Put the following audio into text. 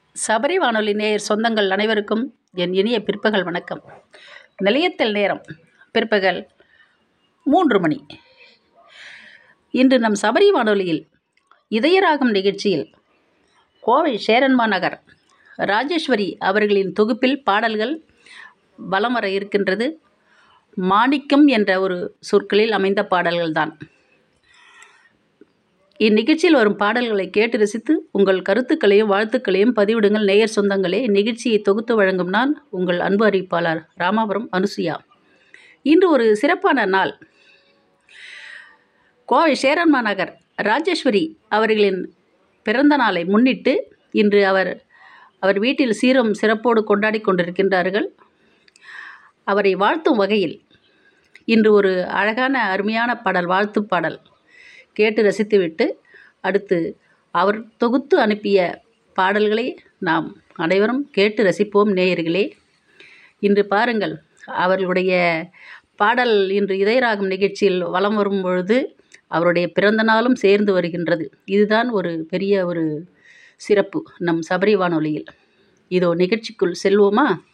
சபரி வானொலி நேயர் சொந்தங்கள் அனைவருக்கும் என் இனிய பிற்பகல் வணக்கம் நிலையத்தில் நேரம் பிற்பகல் மூன்று மணி இன்று நம் சபரி வானொலியில் இதயராகம் நிகழ்ச்சியில் கோவை சேரன்மா நகர் ராஜேஸ்வரி அவர்களின் தொகுப்பில் பாடல்கள் வலம் வர இருக்கின்றது மாணிக்கம் என்ற ஒரு சொற்களில் அமைந்த பாடல்கள்தான் இந்நிகழ்ச்சியில் வரும் பாடல்களை கேட்டு ரசித்து உங்கள் கருத்துக்களையும் வாழ்த்துக்களையும் பதிவிடுங்கள் நேயர் சொந்தங்களே இந்நிகழ்ச்சியை தொகுத்து வழங்கும் நான் உங்கள் அன்பு அறிவிப்பாளர் ராமாபுரம் அனுசுயா இன்று ஒரு சிறப்பான நாள் கோவை சேரன்மா நகர் ராஜேஸ்வரி அவர்களின் பிறந்த நாளை முன்னிட்டு இன்று அவர் அவர் வீட்டில் சீரும் சிறப்போடு கொண்டாடி கொண்டிருக்கின்றார்கள் அவரை வாழ்த்தும் வகையில் இன்று ஒரு அழகான அருமையான பாடல் வாழ்த்து பாடல் கேட்டு ரசித்துவிட்டு அடுத்து அவர் தொகுத்து அனுப்பிய பாடல்களை நாம் அனைவரும் கேட்டு ரசிப்போம் நேயர்களே இன்று பாருங்கள் அவர்களுடைய பாடல் இன்று இதயராகம் நிகழ்ச்சியில் வலம் வரும் பொழுது அவருடைய பிறந்த நாளும் சேர்ந்து வருகின்றது இதுதான் ஒரு பெரிய ஒரு சிறப்பு நம் சபரி வானொலியில் இதோ நிகழ்ச்சிக்குள் செல்வோமா